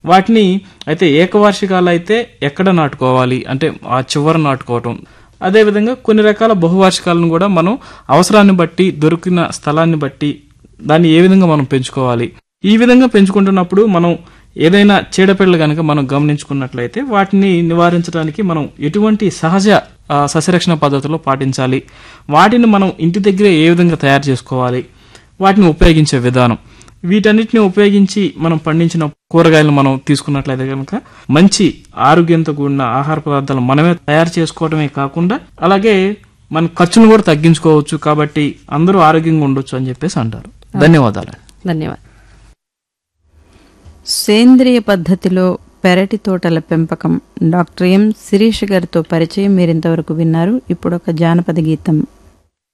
వాటిని అయితే ఏకవార్షికాలు అయితే ఎక్కడ నాటుకోవాలి అంటే ఆ చివర నాటుకోవటం అదేవిధంగా కొన్ని రకాల బహువార్షికాలను కూడా మనం అవసరాన్ని బట్టి దొరికిన స్థలాన్ని బట్టి దాన్ని ఏ విధంగా మనం పెంచుకోవాలి ఈ విధంగా పెంచుకుంటున్నప్పుడు మనం ఏదైనా చీడపీడలు కనుక మనం గమనించుకున్నట్లయితే వాటిని నివారించడానికి మనం ఎటువంటి సహజ ఆ, సస్యరక్షణ పద్ధతులు పాటించాలి వాటిని మనం ఇంటి దగ్గరే ఏ విధంగా తయారు చేసుకోవాలి వాటిని ఉపయోగించే విధానం వీటన్నిటిని ఉపయోగించి మనం పండించిన కూరగాయలు మనం తీసుకున్నట్లయితే కనుక మంచి ఆరోగ్యంతో కూడిన ఆహార పదార్థాలు మనమే తయారు చేసుకోవడమే కాకుండా అలాగే మన ఖర్చును కూడా తగ్గించుకోవచ్చు కాబట్టి అందరూ ఆరోగ్యంగా ఉండొచ్చు అని చెప్పేసి అంటారు ధన్యవాదాలు ధన్యవాదాలు సేంద్రియ పద్ధతిలో పెరటి తోటల పెంపకం డాక్టర్ ఎం శిరీష్ గారితో పరిచయం మీరింతవరకు విన్నారు ఇప్పుడు ఒక జానపద గీతం